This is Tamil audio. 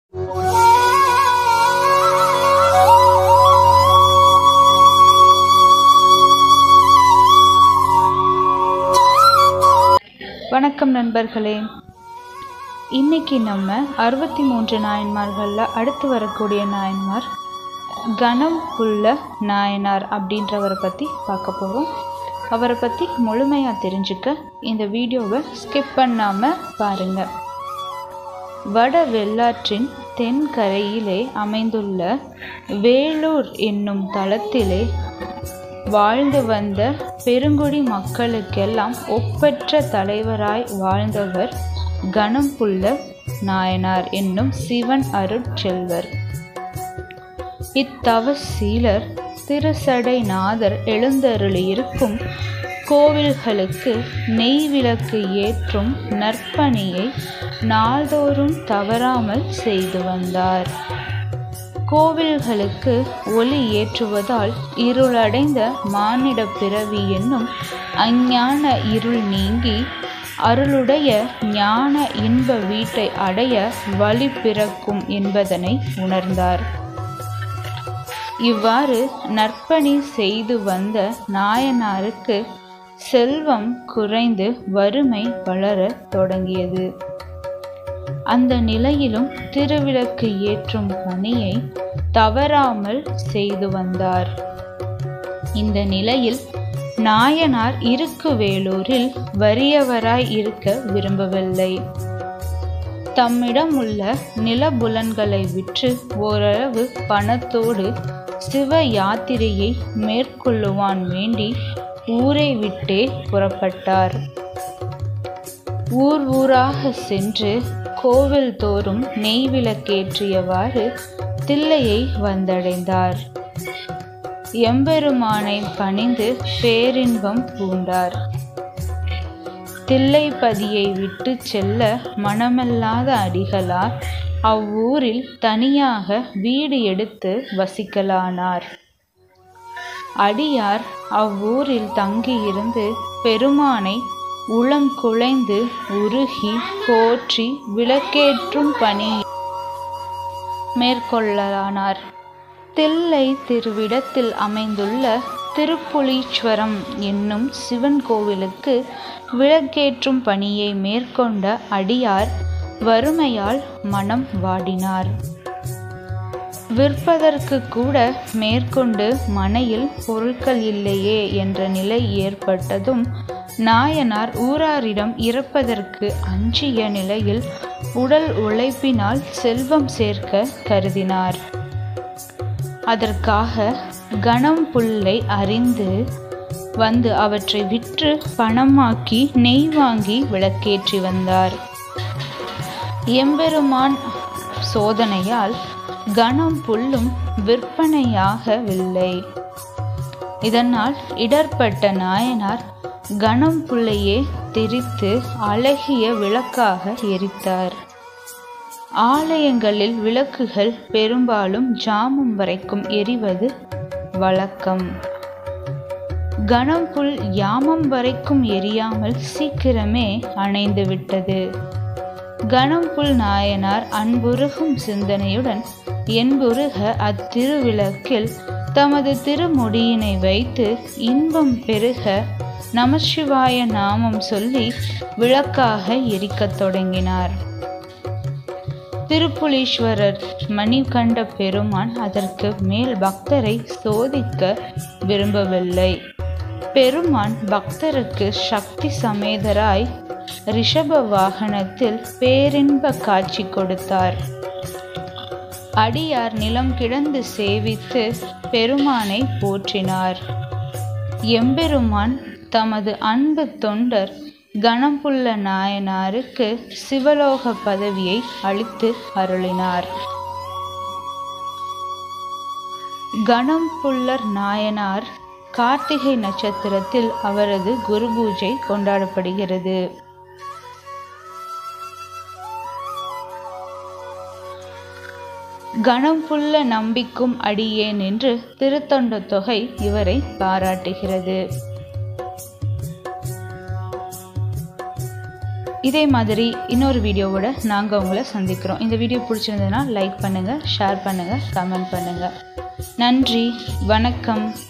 வணக்கம் நண்பர்களே இன்னைக்கு நம்ம அறுபத்தி மூன்று நாயன்மார்களில் அடுத்து வரக்கூடிய நாயன்மார் கணம் உள்ள நாயனார் அப்படின்றவரை பற்றி பார்க்க போகிறோம் அவரை பற்றி முழுமையாக தெரிஞ்சுக்க இந்த வீடியோவை ஸ்கிப் பண்ணாமல் பாருங்கள் வட வெள்ளாற்றின் தென்கரையிலே அமைந்துள்ள வேலூர் என்னும் தளத்திலே வாழ்ந்து வந்த பெருங்குடி மக்களுக்கெல்லாம் ஒப்பற்ற தலைவராய் வாழ்ந்தவர் கணம்புள்ள நாயனார் என்னும் சிவன் அருட்செல்வர் இத்தவசீலர் திருசடைநாதர் எழுந்தருளியிருக்கும் கோவில்களுக்கு நெய் விளக்கு ஏற்றும் நற்பணியை நாள்தோறும் தவறாமல் செய்து வந்தார் கோவில்களுக்கு ஒளி ஏற்றுவதால் இருளடைந்த மானிட பிறவி என்னும் அஞ்ஞான இருள் நீங்கி அருளுடைய ஞான இன்ப வீட்டை அடைய வழி பிறக்கும் என்பதனை உணர்ந்தார் இவ்வாறு நற்பணி செய்து வந்த நாயனாருக்கு செல்வம் குறைந்து வறுமை வளர தொடங்கியது அந்த நிலையிலும் திருவிளக்கு ஏற்றும் பணியை தவறாமல் செய்து வந்தார் இந்த நிலையில் நாயனார் இருக்கு வேலூரில் வறியவராய் இருக்க விரும்பவில்லை தம்மிடம் உள்ள நிலபுலன்களை விற்று ஓரளவு பணத்தோடு சிவ யாத்திரையை மேற்கொள்ளுவான் வேண்டி ஊரை விட்டே புறப்பட்டார் ஊர் ஊராக சென்று கோவில் தோறும் நெய் விளக்கேற்றியவாறு தில்லையை வந்தடைந்தார் எம்பெருமானை பணிந்து பேரின்பம் பூண்டார் தில்லைப்பதியை விட்டு செல்ல மனமல்லாத அடிகளார் அவ்வூரில் தனியாக வீடு எடுத்து வசிக்கலானார் அடியார் அவ்வூரில் தங்கியிருந்து பெருமானை உளம் குலைந்து உருகி போற்றி விளக்கேற்றும் பணி மேற்கொள்ளலானார் தில்லை திருவிடத்தில் அமைந்துள்ள திருப்புலீஸ்வரம் என்னும் சிவன் கோவிலுக்கு விளக்கேற்றும் பணியை மேற்கொண்ட அடியார் வறுமையால் மனம் வாடினார் விற்பதற்கு கூட மேற்கொண்டு மனையில் பொருட்கள் இல்லையே என்ற நிலை ஏற்பட்டதும் நாயனார் ஊராரிடம் இறப்பதற்கு அஞ்சிய நிலையில் உடல் உழைப்பினால் செல்வம் சேர்க்க கருதினார் அதற்காக கணம் புல்லை அறிந்து வந்து அவற்றை விற்று பணமாக்கி நெய் வாங்கி விளக்கேற்றி வந்தார் எம்பெருமான் சோதனையால் கணம் புல்லும் விற்பனையாகவில்லை இதனால் இடர்பட்ட நாயனார் கணம் புல்லையே திரித்து அழகிய விளக்காக எரித்தார் ஆலயங்களில் விளக்குகள் பெரும்பாலும் ஜாமம் வரைக்கும் எரிவது வழக்கம் கணம்புல் யாமம் வரைக்கும் எரியாமல் சீக்கிரமே அணைந்து விட்டது கணம்புல் நாயனார் அன்புருகும் சிந்தனையுடன் என்புருக அத்திருவிளக்கில் தமது திருமுடியினை வைத்து இன்பம் பெருக நமசிவாய நாமம் சொல்லி விளக்காக எரிக்கத் தொடங்கினார் திருப்புலீஸ்வரர் மணிகண்ட பெருமான் அதற்கு மேல் பக்தரை சோதிக்க விரும்பவில்லை பெருமான் பக்தருக்கு சக்தி சமேதராய் ரிஷப வாகனத்தில் பேரின்ப காட்சி கொடுத்தார் அடியார் நிலம் கிடந்து சேவித்து பெருமானை போற்றினார் எம்பெருமான் தமது அன்பு தொண்டர் கணம்புள்ள நாயனாருக்கு சிவலோக பதவியை அளித்து அருளினார் கணம்புள்ளர் நாயனார் கார்த்திகை நட்சத்திரத்தில் அவரது குரு பூஜை கொண்டாடப்படுகிறது கணம்புள்ள நம்பிக்கும் அடியேன் என்று திருத்தொண்ட தொகை இவரை பாராட்டுகிறது இதே மாதிரி இன்னொரு வீடியோவோட நாங்கள் உங்களை சந்திக்கிறோம் இந்த வீடியோ பிடிச்சிருந்ததுன்னா லைக் பண்ணுங்கள் ஷேர் பண்ணுங்கள் கமெண்ட் பண்ணுங்கள் நன்றி வணக்கம்